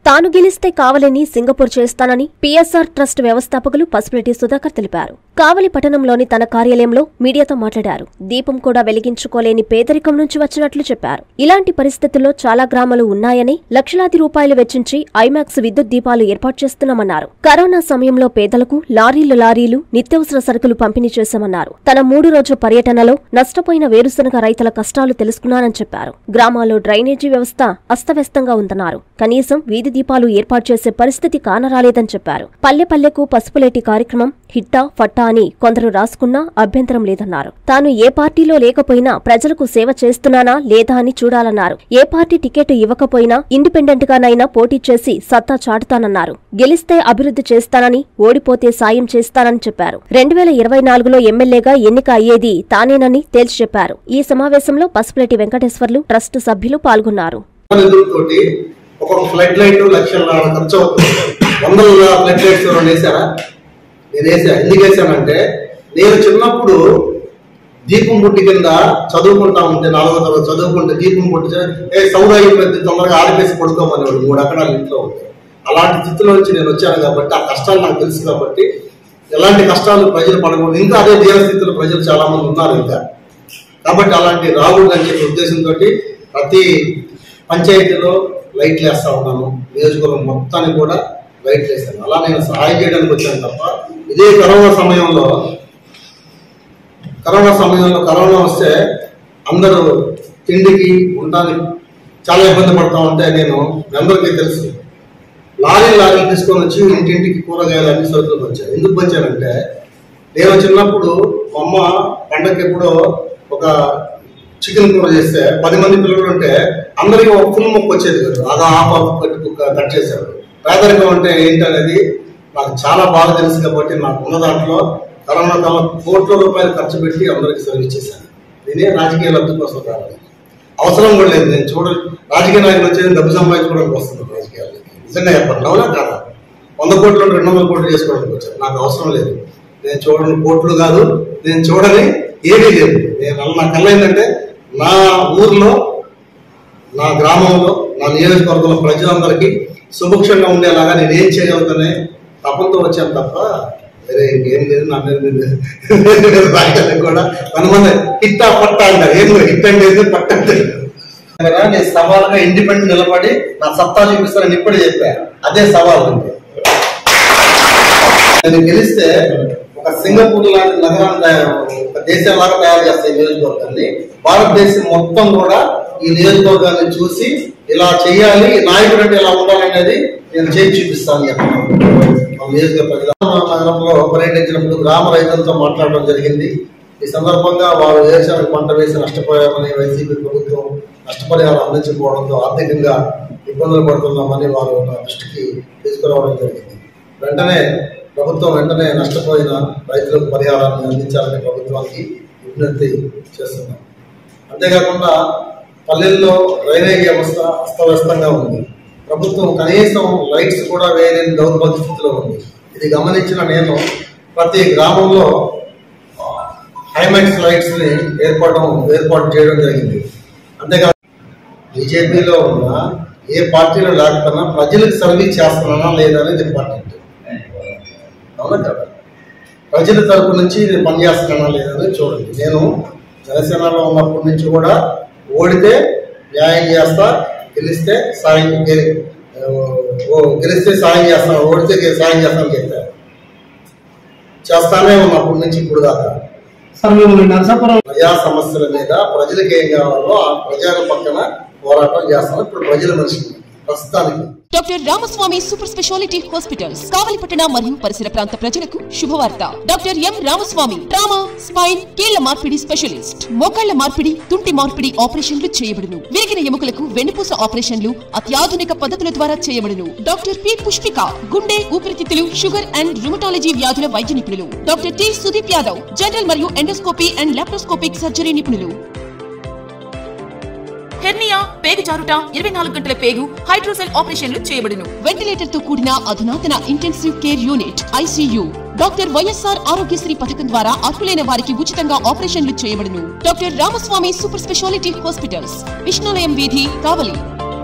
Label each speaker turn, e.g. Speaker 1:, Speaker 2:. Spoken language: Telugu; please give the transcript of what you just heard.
Speaker 1: తాను గెలిస్తే కావలిని సింగపూర్ చేస్తానని పీఎస్ఆర్ ట్రస్ట్ వ్యవస్థాపకులు పసుపురెడ్డి సుధాకర్ తెలిపారు కావలి పట్టణంలోని తన కార్యాలయంలో మీడియాతో మాట్లాడారు దీపం కూడా వెలిగించుకోలేని పేదరికం నుంచి వచ్చినట్లు చెప్పారు ఇలాంటి పరిస్థితుల్లో చాలా గ్రామాలు ఉన్నాయని లక్షలాది రూపాయలు వెచ్చించి ఐమాక్స్ విద్యుత్ దీపాలు ఏర్పాటు చేస్తున్నామన్నారు కరోనా సమయంలో పేదలకు లారీలు లారీలు నిత్యావసర సరుకులు పంపిణీ చేశామన్నారు తన మూడు రోజుల పర్యటనలో నష్టపోయిన వేరుశనగ రైతుల కష్టాలు తెలుసుకున్నానని చెప్పారు గ్రామాల్లో డ్రైనేజీ వ్యవస్థ అస్తవ్యస్తంగా ఉందన్నారు కనీసం వీధి దీపాలు ఏర్పాటు చేసే పరిస్థితి కానరాలేదని చెప్పారు పల్లె పల్లెకు పసుపులేటి కార్యక్రమం హిట్టా ఫట్టా అని కొందరు రాసుకున్నా అభ్యంతరం లేదన్నారు తాను ఏ పార్టీలో లేకపోయినా ప్రజలకు సేవ చేస్తున్నానా లేదా అని చూడాలన్నారు ఏ పార్టీ టికెట్ ఇవ్వకపోయినా ఇండిపెండెంట్ గానైనా పోటీ చేసి సత్తా చాటుతానన్నారు గెలిస్తే అభివృద్ధి చేస్తానని ఓడిపోతే సాయం చేస్తానని చెప్పారు రెండు వేల ఇరవై నాలుగులో ఎమ్మెల్యేగా ఎన్నిక అయ్యేది తానేనని తేల్చి చెప్పారు ఈ సమావేశంలో పసుపులేటి వెంకటేశ్వర్లు ట్రస్ట్ సభ్యులు పాల్గొన్నారు
Speaker 2: నిధులతోటి ఒక్కొక్క ఫ్లడ్ లైట్ లక్షల ఖర్చు అవుతుంది వందల ఫ్లడ్ లైట్స్ ఎవరైనా వేసారా నేను వేసా ఎందుకు వేసానంటే నేను చిన్నప్పుడు దీపం బుట్టి కింద చదువుకుంటా ఉంటే నాలుగో తరగతి చదువుకుంటే దీపం బుట్టి చే- ఏ సౌద అయిపోయింది తొందరగా ఆరిపేసి పడుకోమనేవాడు మూడు అక్కడాలు ఇంట్లో ఉంటే అలాంటి స్థితిలో నుంచి నేను వచ్చాను కాబట్టి ఆ కష్టాలు నాకు తెలుసు కాబట్టి ఎలాంటి కష్టాలు ప్రజలు పడకూడదు ఇంకా అదే దీన స్థితిలో ప్రజలు చాలా మంది ఉన్నారు ఇంకా కాబట్టి అలాంటి రాకూడదు అని చెప్పే ఉద్దేశంతో ప్రతి పంచాయతీలో లైట్లు వేస్తా ఉన్నాను నియోజకవర్గం మొత్తానికి కూడా లైట్లు వేస్తాను అలా నేను సహాయం చేయడానికి వచ్చాను తప్ప ఇదే కరోనా సమయంలో కరోనా సమయంలో కరోనా వస్తే అందరూ తిండికి ఉండడానికి చాలా ఇబ్బంది పడతా ఉంటే నేను మీ అందరికీ తెలుసు లారీ లారీ తీసుకొని వచ్చి ఇంటింటికి కూరగాయలు అన్ని సరుకులు వచ్చాయి ఎందుకు వచ్చానంటే నేను చిన్నప్పుడు మా అమ్మ పండగకి ఎప్పుడో ఒక చికెన్ కూర చేస్తే పది మంది పిల్లలు ఉంటే అందరికీ ఒక ఫుల్ ముక్క వచ్చేది కదా అదా ఆఫ్ ఆఫ్ కట్టి కట్ చేశారు పేదరికం అంటే ఏంటనేది నాకు చాలా బాగా తెలుసు కాబట్టి నాకు ఉన్న దాంట్లో కరోనా కాలం కోట్ల రూపాయలు ఖర్చు పెట్టి అందరికీ సర్వీస్ చేశాను నేనే రాజకీయ లబ్ధి కోసం రావాలి అవసరం కూడా లేదు నేను చూడ రాజకీయ నాయకులు వచ్చేది డబ్బు సంపాదించుకోవడానికి వస్తున్నాను రాజకీయాలకి నిజంగా చెప్పండి అవునా కాదా వంద కోట్లు ఉంటే రెండు వందల కోట్లు చేసుకోవడానికి వచ్చాను నాకు అవసరం లేదు నేను చూడని కోట్లు కాదు నేను చూడని ఏమీ లేదు నేను నా కళ్ళ ఏంటంటే నా ఊర్లో నా గ్రామంలో నా నియోజకవర్గంలో ప్రజలందరికీ సుభిక్షంగా ఉండేలాగా నేను ఏం చేయగలుగుతానే తపంతో వచ్చాను తప్ప వేరే ఇంకేం లేదు నా మీద మీద రాయడానికి కూడా కొంతమంది హిట్ ఆ పట్ట అంటారు ఏం లేదు, హిట్ అంటే ఏంది, పట్ట అంటే ఏంది. కదా, నేను సవాలుగా ఇండిపెండెంట్ నిలబడి నా సత్తా చూపిస్తానని ఇప్పుడే చెప్పా అదే సవాల్ అంటే నేను గెలిస్తే ఒక సింగపూర్ లాంటి నగరాన్ని తయారు ఒక దేశంలాగా తయారు చేస్తాయి ఈ నియోజకవర్గాన్ని భారతదేశం మొత్తం కూడా ఈ నియోజకవర్గాన్ని చూసి ఇలా చేయాలి ఈ నాయకుడు అంటే ఇలా ఉండాలనేది నేను చేసి చూపిస్తాను చెప్పాను మా నియోజకవర్గ ప్రజలు నగరంలో పర్యటించినప్పుడు గ్రామ రైతులతో మాట్లాడడం జరిగింది ఈ సందర్భంగా వారు వేరుశనగ పంట వేసి నష్టపోయామని వైసీపీ ప్రభుత్వం నష్టపరిహారం అందించకపోవడంతో ఆర్థికంగా ఇబ్బందులు పడుతున్నామని వారు నా దృష్టికి తీసుకురావడం జరిగింది వెంటనే ప్రభుత్వం వెంటనే నష్టపోయిన రైతులకు పరిహారాన్ని అందించాలని ప్రభుత్వానికి విజ్ఞప్తి చేస్తున్నాం అంతేకాకుండా పల్లెల్లో డ్రైనేజ్ వ్యవస్థ అస్తవ్యస్తంగా ఉంది ప్రభుత్వం కనీసం లైట్స్ కూడా వేయలేని దౌర్భాగ్య స్థితిలో ఉంది ఇది గమనించిన నేను ప్రతి గ్రామంలో హైమాక్స్ లైట్స్ ని ఏర్పాటు ఏర్పాటు చేయడం జరిగింది అంతేకాదు బీజేపీలో ఉన్న ఏ పార్టీలో లేకపోయినా ప్రజలకు సర్వీస్ చేస్తున్నానా లేదా అనేది ఇంపార్టెంట్ అవునా కదా ప్రజల తరపు నుంచి నేను పనిచేస్తున్నానా లేదని చూడండి నేను జనసేనలో ఉన్నప్పటి నుంచి కూడా ఓడితే న్యాయం చేస్తా గెలిస్తే సాయం గెలి- ఓ గెలిస్తే సాయం చేస్తాను ఓడితే గె- సాయం చేస్తానని చెప్పాను చేస్తానే ఉన్నప్పటి నుంచి ఇప్పుడు దాకా
Speaker 3: సార్ మేము నరసాపురం
Speaker 2: ప్రజా సమస్యల మీద ప్రజలకు ఏం కావాలో ఆ ప్రజల పక్కన పోరాటం చేస్తాను ఇప్పుడు ప్రజల మనిషి ప్రస్తుతానికి
Speaker 4: doctor Ramaswamy super speciality hospitals కావలిపట్టణ మరియు పరిసర ప్రాంత ప్రజలకు శుభవార్త doctor M Ramaswamy trauma spine కీళ్ల మార్పిడి స్పెషలిస్ట్ మోకాళ్ల మార్పిడి తుంటి మార్పిడి ఆపరేషన్లు చేయబడును విరిగిన ఎముకలకు వెన్నుపూస ఆపరేషన్లు అత్యాధునిక పద్ధతుల ద్వారా చేయబడును డాక్టర్ పి పుష్పిక గుండె ఊపిరితిత్తులు షుగర్ అండ్ రుమటాలజీ వ్యాధుల వైద్య నిపుణులు doctor T Sudeep Yadav general మరియు ఎండోస్కోపీ అండ్ లాప్రోస్కోపిక్ సర్జరీ నిపుణులు హెర్నియా పేగు జారుట ఇరవై నాలుగు గంటల పేగు హైడ్రోసెల్ ఆపరేషన్లు చేయబడును వెంటిలేటర్ తో కూడిన అధునాతన intensive care unit ICU doctor YSR Aarogyasri పథకం ద్వారా అర్హులైన వారికి ఉచితంగా ఆపరేషన్లు చేయబడును doctor Ramaswamy super speciality hospitals Vishnulayam వీధి కావలి